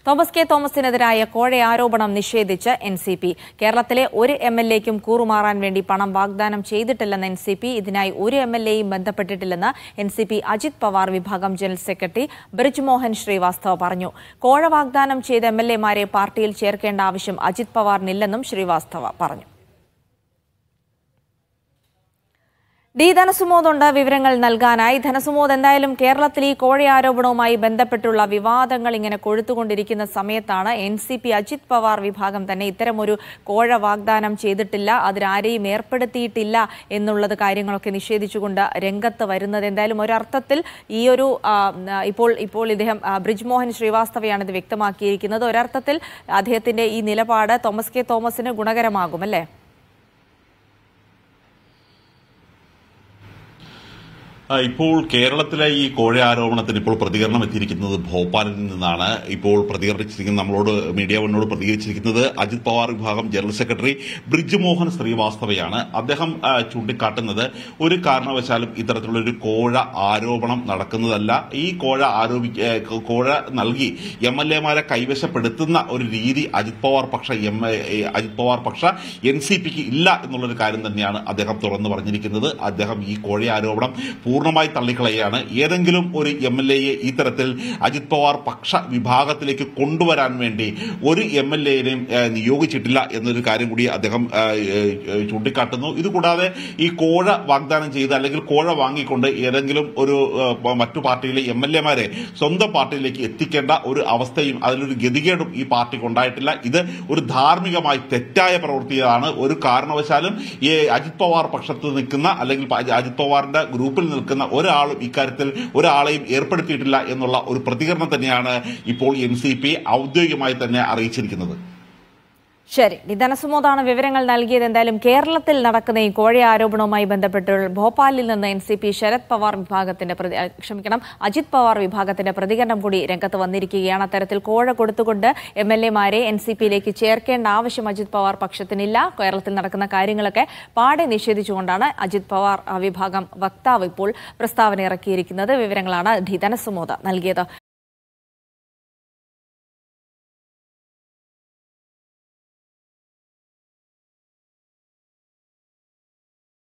Thomas K തോമസിനെതിരായ കോഴ ആരോപണം നിഷേധിച്ച് എൻ സി പി കേരളത്തിലെ ഒരു എം എൽ എക്കും കൂറുമാറാൻ വേണ്ടി പണം വാഗ്ദാനം ചെയ്തിട്ടില്ലെന്ന് എൻ സി പി ഇതിനായി ഒരു എം എൽ എയും ബന്ധപ്പെട്ടിട്ടില്ലെന്ന് N C P Ajit Pawar വിഭാഗം ജനറൽ സെക്രട്ടറി ബ്രിജ്മോഹൻ ശ്രീവാസ്തവ പറഞ്ഞു കോഴ വാഗ്ദാനം ചെയ്ത എം എൽ എമാരെ പാർട്ടിയിൽ ചേർക്കേണ്ട ആവശ്യം അജിത് പവാറിനില്ലെന്നും ശ്രീവാസ്തവ പറഞ്ഞു ഡി ധനസുമോദുണ്ട് വിവരങ്ങൾ നൽകാനായി ധനസുമോദ് എന്തായാലും കേരളത്തിൽ ഈ കോഴ ആരോപണവുമായി ബന്ധപ്പെട്ടുള്ള വിവാദങ്ങൾ ഇങ്ങനെ കൊഴുത്തുകൊണ്ടിരിക്കുന്ന സമയത്താണ് N C P Ajit Pawar വിഭാഗം തന്നെ ഇത്തരമൊരു കോഴ വാഗ്ദാനം ചെയ്തിട്ടില്ല അതിനാരെയും ഏർപ്പെടുത്തിയിട്ടില്ല എന്നുള്ളത് കാര്യങ്ങളൊക്കെ നിഷേധിച്ചുകൊണ്ട് രംഗത്ത് വരുന്നത് എന്തായാലും ഒരർത്ഥത്തിൽ ഈ ഒരു ആ, ഇപ്പോൾ ഇപ്പോൾ ഇദ്ദേഹം ആ, ബ്രിജ്മോഹൻ ശ്രീവാസ്തവയാണ് ഇത് വ്യക്തമാക്കിയിരിക്കുന്നത് ഒരർത്ഥത്തിൽ അദ്ദേഹത്തിന്റെ ഈ നിലപാട് തോമസ് കെ തോമസിന് ഗുണകരമാകും അല്ലേ ആ, ഇപ്പോൾ കേരളത്തിലെ ഈ കോഴ ആരോപണത്തിന് ഇപ്പോൾ പ്രതികരണം എത്തിയിരിക്കുന്നത് ഭോപ്പാലിൽ നിന്നാണ് ഇപ്പോൾ പ്രതികരിച്ചിരിക്കുന്നത് നമ്മളോട് മീഡിയ വണ്ണോട് പ്രതികരിച്ചിരിക്കുന്നത് അജിത് പവാർ വിഭാഗം ജനറൽ സെക്രട്ടറി ബ്രിജ് മോഹൻ ശ്രീവാസ്തവയാണ് അദ്ദേഹം ആ, ചൂണ്ടിക്കാട്ടുന്നത് ഒരു കാരണവശാലും ഇത്തരത്തിലുള്ള ഒരു കോഴ ആരോപണം നടക്കുന്നതല്ല ഈ കോഴ ആരോപി ഏ, കോഴ നൽകി എം എൽ എമാരെ കൈവശപ്പെടുത്തുന്ന ഒരു രീതി അജിത് പവാർ പക്ഷ എം എ, അജിത് പവാർ പക്ഷ എൻ സി പിക്ക് ഇല്ല എന്നുള്ളൊരു കാര്യം തന്നെയാണ് അദ്ദേഹം തുറന്നു പറഞ്ഞിരിക്കുന്നത് അദ്ദേഹം ഈ കോഴ ആരോപണം പൂർണ്ണമായി തള്ളിക്കളയാണ് ഏതെങ്കിലും ഒരു എം എൽ എയെ ഈ തരത്തിൽ അജിത് പവാർ പക്ഷ വിഭാഗത്തിലേക്ക് കൊണ്ടുവരാൻ വേണ്ടി ഒരു എം എൽ എനെയും നിയോഗിച്ചിട്ടില്ല എന്നൊരു കാര്യം കൂടി അദ്ദേഹം ആ, ഏ, ഏ, ചൂണ്ടിക്കാട്ടുന്നു ഇതുകൂടാതെ ഈ കോഴ വാഗ്ദാനം ചെയ്ത് അല്ലെങ്കിൽ കോഴ വാങ്ങിക്കൊണ്ട് ഏതെങ്കിലും ഒരു ആ, മറ്റു പാർട്ടിയിലെ എം എൽ എമാരെ സ്വന്തം പാർട്ടിയിലേക്ക് എത്തിക്കേണ്ട ഒരു അവസ്ഥയും അതിലൊരു ഗതികേടും ഈ പാർട്ടിക്ക് ഉണ്ടായിട്ടില്ല ഇത് ഒരു ധാർമ്മികമായി തെറ്റായ പ്രവൃത്തിയാണ് ഒരു കാരണവശാലും ഈ അജിത് പവാർ പക്ഷത്ത് നിൽക്കുന്ന അല്ലെങ്കിൽ പ- അജിത് പവാറിന്റെ ഗ്രൂപ്പിൽ നിൽക്കുന്ന ഒരാളും ഇക്കാര്യത്തിൽ ഒരാളെയും ഏർപ്പെടുത്തിയിട്ടില്ല എന്നുള്ള ഒരു പ്രതികരണം തന്നെയാണ് ഇപ്പോൾ എൻ സി പി ഔദ്യോഗികമായി തന്നെ അറിയിച്ചിരിക്കുന്നത് ശരി ഡി ധനസുമോദാണ് വിവരങ്ങൾ നൽകിയത് എന്തായാലും കേരളത്തിൽ നടക്കുന്ന ഈ കോഴ ആരോപണവുമായി ബന്ധപ്പെട്ട് ഭോപ്പാലിൽ നിന്ന് N C P Sharad Pawar വിഭാഗത്തിന്റെ പ്രതി- അഹ് ക്ഷമിക്കണം അജിത് പവാർ വിഭാഗത്തിന്റെ പ്രതികരണം കൂടി രംഗത്ത് വന്നിരിക്കുകയാണ് അത്തരത്തിൽ കോഴ കൊടുത്തുകൊണ്ട് എം എൽ എമാരെ എൻ സി പിയിലേക്ക് ചേർക്കേണ്ട ആവശ്യം അജിത് പവാർ പക്ഷത്തിനില്ല കേരളത്തിൽ നടക്കുന്ന കാര്യങ്ങളൊക്കെ പാടെ നിഷേധിച്ചുകൊണ്ടാണ് അജിത് പവാർ അഹ് വിഭാഗം വക്താവ് ഇപ്പോൾ പ്രസ്താവന ഇറക്കിയിരിക്കുന്നത് വിവരങ്ങളാണ് ഡി ധനസുമോദ നൽകിയത്